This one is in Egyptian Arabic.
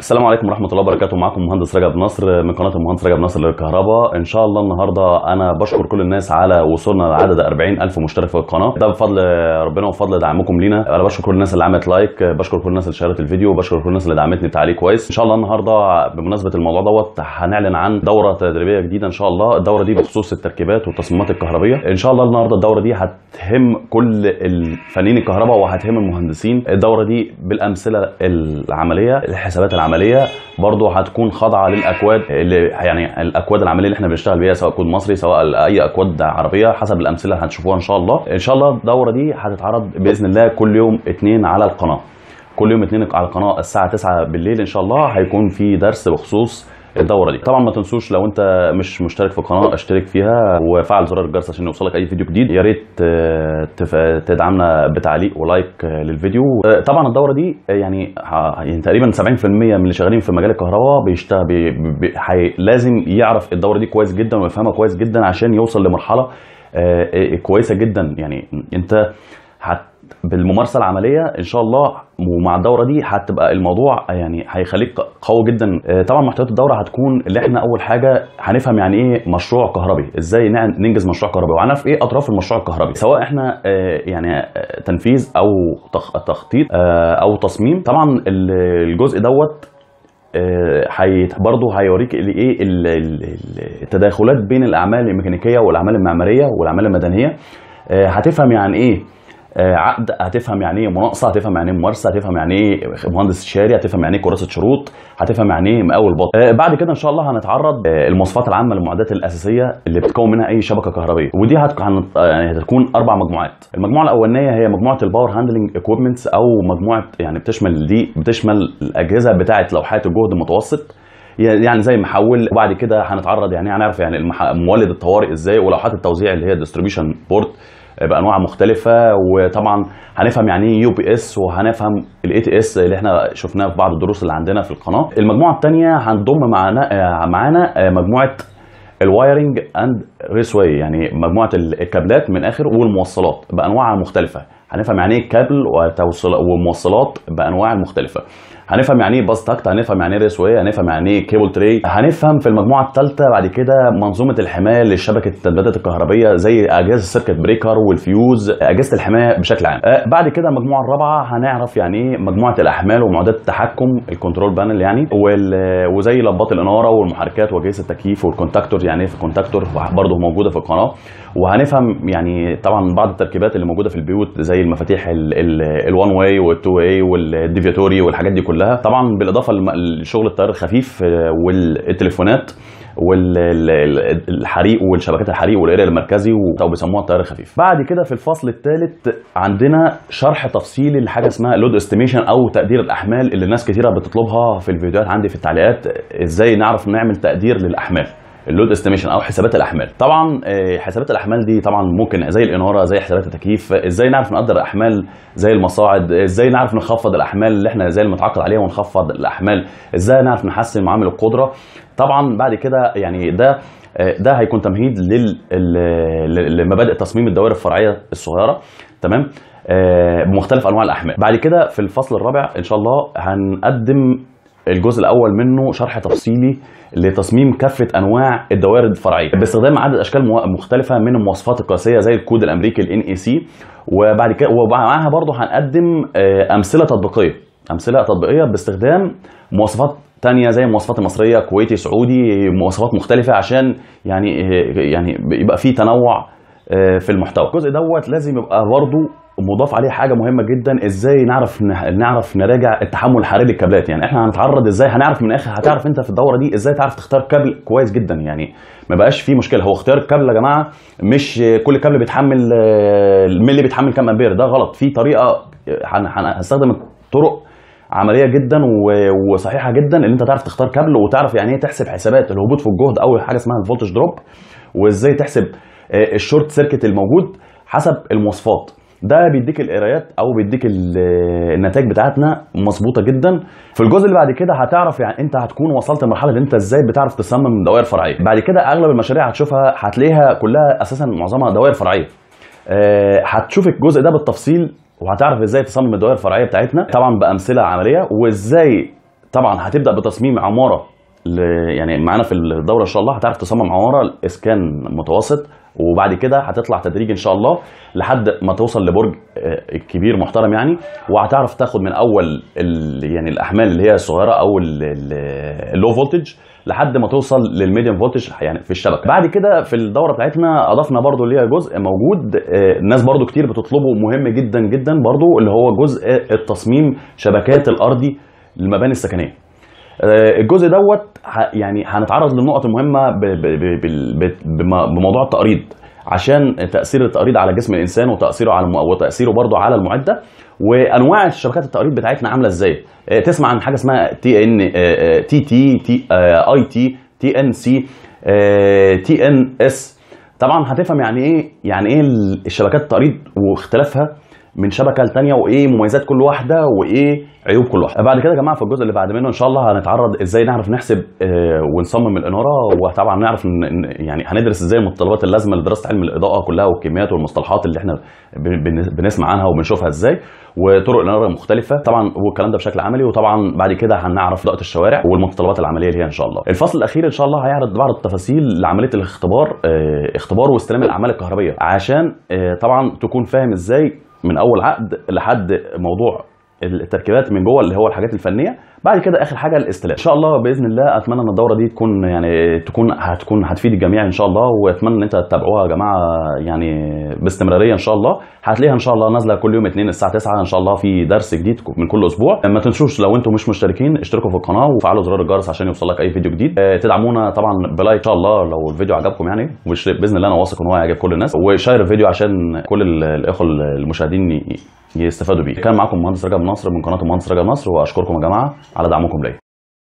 السلام عليكم ورحمه الله وبركاته معكم مهندس رجب نصر من قناه المهندس رجب نصر للكهرباء ان شاء الله النهارده انا بشكر كل الناس على وصولنا لعدد 40000 مشترك في القناه ده بفضل ربنا وبفضل دعمكم لينا انا بشكر كل الناس اللي عملت لايك بشكر كل الناس اللي شارت الفيديو بشكر كل الناس اللي دعمتني بتعليق كويس ان شاء الله النهارده بمناسبه الموضوع دوت هنعلن عن دوره تدريبيه جديده ان شاء الله الدوره دي بخصوص التركيبات والتصميمات الكهربيه ان شاء الله النهارده الدوره دي هتهم كل الفنيين الكهرباء وهتهم المهندسين الدوره دي بالامثله العمليه الحسابات العمليه برضه هتكون خاضعه للاكواد اللي يعني الاكواد العمليه اللي احنا بنشتغل بيها سواء كود مصري سواء اي اكواد عربيه حسب الامثله اللي هتشوفوها ان شاء الله ان شاء الله الدوره دي هتتعرض باذن الله كل يوم اثنين على القناه كل يوم اثنين على القناه الساعه 9 بالليل ان شاء الله هيكون في درس بخصوص الدوره دي طبعا ما تنسوش لو انت مش مشترك في القناه اشترك فيها وفعل زرار الجرس عشان يوصلك اي فيديو جديد يا ريت تدعمنا بتعليق ولايك للفيديو طبعا الدوره دي يعني, يعني تقريبا 70% من اللي شغالين في مجال الكهرباء بيشتغل بي بي حي لازم يعرف الدوره دي كويس جدا ويفهمها كويس جدا عشان يوصل لمرحله كويسه جدا يعني انت هت بالممارسه العمليه ان شاء الله ومع الدوره دي هتبقى الموضوع يعني هيخليك قوي جدا طبعا محتويات الدوره هتكون اللي احنا اول حاجه هنفهم يعني ايه مشروع كهربي ازاي ننجز مشروع كهربي وهنعرف ايه اطراف المشروع الكهربي سواء احنا يعني تنفيذ او تخطيط او تصميم طبعا الجزء دوت حي برضه هيوريك ايه التداخلات بين الاعمال الميكانيكيه والاعمال المعماريه والاعمال المدنيه هتفهم يعني ايه عقد هتفهم يعني ايه مناقصه هتفهم يعني ايه ممارسه هتفهم يعني ايه مهندس استشاري هتفهم يعني ايه كراسه شروط هتفهم يعني ايه مقاول بطن بعد كده ان شاء الله هنتعرض المواصفات العامه للمعدات الاساسيه اللي بتكون منها اي شبكه كهربائيه ودي هتكون يعني هتكون اربع مجموعات المجموعه الاولانيه هي مجموعه الباور هاندلنج اكويبمنتس او مجموعه يعني بتشمل دي بتشمل الاجهزه بتاعه لوحات الجهد المتوسط يعني زي محول وبعد كده هنتعرض يعني هنعرف يعني مولد الطوارئ ازاي ولوحات التوزيع اللي هي الديستريبيوشن بورد بانواع مختلفه وطبعا هنفهم يعني ايه يو بي اس وهنفهم الاي تي اس اللي احنا شفناه في بعض الدروس اللي عندنا في القناه المجموعه الثانيه هنضم معانا معانا مجموعه الوايرنج اند ريسواي يعني مجموعه الكابلات من اخر والموصلات بانواعها المختلفه هنفهم يعني ايه كابل وموصلات بانواع المختلفه هنفهم يعني ايه باس تاكت هنفهم يعني ايه ريسواي هنفهم يعني ايه كيبل تري هنفهم في المجموعه الثالثه بعد كده منظومه الحمايه لشبكه التثبيتات الكهربيه زي اجهزه السيركت بريكر والفيوز اجهزه الحمايه بشكل عام بعد كده المجموعه الرابعه هنعرف يعني ايه مجموعه الاحمال ومعدات التحكم الكنترول بانل يعني وزي لمبات الاناره والمحركات واجهزه التكييف والكونتاكتور يعني ايه في كونتاكتور برضه موجوده في القناه وهنفهم يعني طبعا بعض التركيبات اللي موجوده في البيوت زي المفاتيح الوان واي والتو واي والديفياتوري والحاجات دي كلها طبعا بالاضافه لشغل التيار الخفيف والتليفونات والحريق والشبكات الحريق والاريا المركزي او بيسموها التيار الخفيف بعد كده في الفصل الثالث عندنا شرح تفصيلي لحاجه اسمها لود استيميشن او تقدير الاحمال اللي ناس كتيره بتطلبها في الفيديوهات عندي في التعليقات ازاي نعرف نعمل تقدير للاحمال اللود استيميشن او حسابات الاحمال طبعا حسابات الاحمال دي طبعا ممكن زي الاناره زي حسابات التكييف ازاي نعرف نقدر احمال زي المصاعد ازاي نعرف نخفض الاحمال اللي احنا زي المتعاقد عليها ونخفض الاحمال ازاي نعرف نحسن معامل القدره طبعا بعد كده يعني ده ده هيكون تمهيد لمبادئ تصميم الدوائر الفرعيه الصغيره تمام بمختلف انواع الاحمال بعد كده في الفصل الرابع ان شاء الله هنقدم الجزء الاول منه شرح تفصيلي لتصميم كافه انواع الدوائر الفرعيه باستخدام عدد اشكال مختلفه من المواصفات القياسيه زي الكود الامريكي الان اي سي وبعد كده ومعاها برضه هنقدم امثله تطبيقيه امثله تطبيقيه باستخدام مواصفات تانية زي المواصفات المصريه كويتي سعودي مواصفات مختلفه عشان يعني يعني يبقى في تنوع في المحتوى الجزء دوت لازم يبقى برضه مضاف عليه حاجه مهمه جدا ازاي نعرف نعرف نراجع التحمل الحراري للكابلات يعني احنا هنتعرض ازاي هنعرف من الاخر هتعرف انت في الدوره دي ازاي تعرف تختار كابل كويس جدا يعني ما بقاش فيه مشكله هو اختيار الكابل يا جماعه مش كل كابل بيتحمل الملي بيتحمل كام امبير ده غلط في طريقه هنستخدم طرق عمليه جدا وصحيحه جدا ان انت تعرف تختار كابل وتعرف يعني ايه تحسب حسابات الهبوط في الجهد او حاجه اسمها الفولتج دروب وازاي تحسب الشورت سيركت الموجود حسب المواصفات ده بيديك القرايات او بيديك النتائج بتاعتنا مظبوطه جدا في الجزء اللي بعد كده هتعرف يعني انت هتكون وصلت لمرحله ان انت ازاي بتعرف تصمم دوائر فرعيه بعد كده اغلب المشاريع هتشوفها هتلاقيها كلها اساسا معظمها دوائر فرعيه هتشوف الجزء ده بالتفصيل وهتعرف ازاي تصمم الدوائر الفرعيه بتاعتنا طبعا بامثله عمليه وازاي طبعا هتبدا بتصميم عماره ل- يعني معانا في الدوره ان شاء الله هتعرف تصمم عماره اسكان متوسط وبعد كده هتطلع تدريج ان شاء الله لحد ما توصل لبرج آه، كبير محترم يعني وهتعرف تاخد من اول ال يعني الاحمال اللي هي الصغيره او اللو فولتج لحد ما توصل للميديوم فولتج يعني في الشبكه بعد كده في الدوره بتاعتنا اضفنا برضو ليها جزء موجود آه، الناس برضو كتير بتطلبه مهم جدا جدا برضو اللي هو جزء التصميم شبكات الارضي للمباني السكنيه آه، الجزء دوت ه- يعني هنتعرض للنقط المهمه ب- ب- ب- بال- ب- بم- بموضوع التقريض عشان تاثير التقريض على جسم الانسان وتاثيره على الم- وتاثيره برضه على المعده وانواع شبكات التقريض بتاعتنا عامله ازاي آه، تسمع عن حاجه اسمها تي ان تي تي تي اي تي تي ان سي تي ان اس طبعا هتفهم يعني ايه يعني ايه الشبكات التقريض واختلافها من شبكه لتانيه وايه مميزات كل واحده وايه عيوب كل واحده بعد كده يا جماعه في الجزء اللي بعد منه ان شاء الله هنتعرض ازاي نعرف نحسب آه، ونصمم الاناره وطبعا نعرف إن- إن- يعني هندرس ازاي المتطلبات اللازمه لدراسه علم الاضاءه كلها والكميات والمصطلحات اللي احنا بن- بن- بنسمع عنها وبنشوفها ازاي وطرق الاناره مختلفه طبعا والكلام ده بشكل عملي وطبعا بعد كده هنعرف اضاءه الشوارع والمتطلبات العمليه اللي هي ان شاء الله الفصل الاخير ان شاء الله هيعرض بعض التفاصيل لعمليه الاختبار آه، اختبار واستلام الاعمال الكهربائيه عشان آه، طبعا تكون فاهم ازاي من اول عقد لحد موضوع التركيبات من جوه اللي هو الحاجات الفنيه بعد كده اخر حاجه الاستلام ان شاء الله باذن الله اتمنى ان الدوره دي تكون يعني تكون هتكون هتفيد الجميع ان شاء الله واتمنى ان انت تتابعوها يا جماعه يعني باستمراريه ان شاء الله هتلاقيها ان شاء الله نازله كل يوم اثنين الساعه 9 ان شاء الله في درس جديد من كل اسبوع ما تنسوش لو انتم مش مشتركين اشتركوا في القناه وفعلوا زرار الجرس عشان يوصل لك اي فيديو جديد آه، تدعمونا طبعا بلايك ان شاء الله لو الفيديو عجبكم يعني وش- باذن الله انا واثق ان هو هيعجب كل الناس وشير الفيديو عشان كل ال- الاخوه المشاهدين ي- يستفادوا بيه كان معاكم مهندس رجب نصر من قناه المهندس رجب نصر واشكركم يا جماعه على دعمكم ليا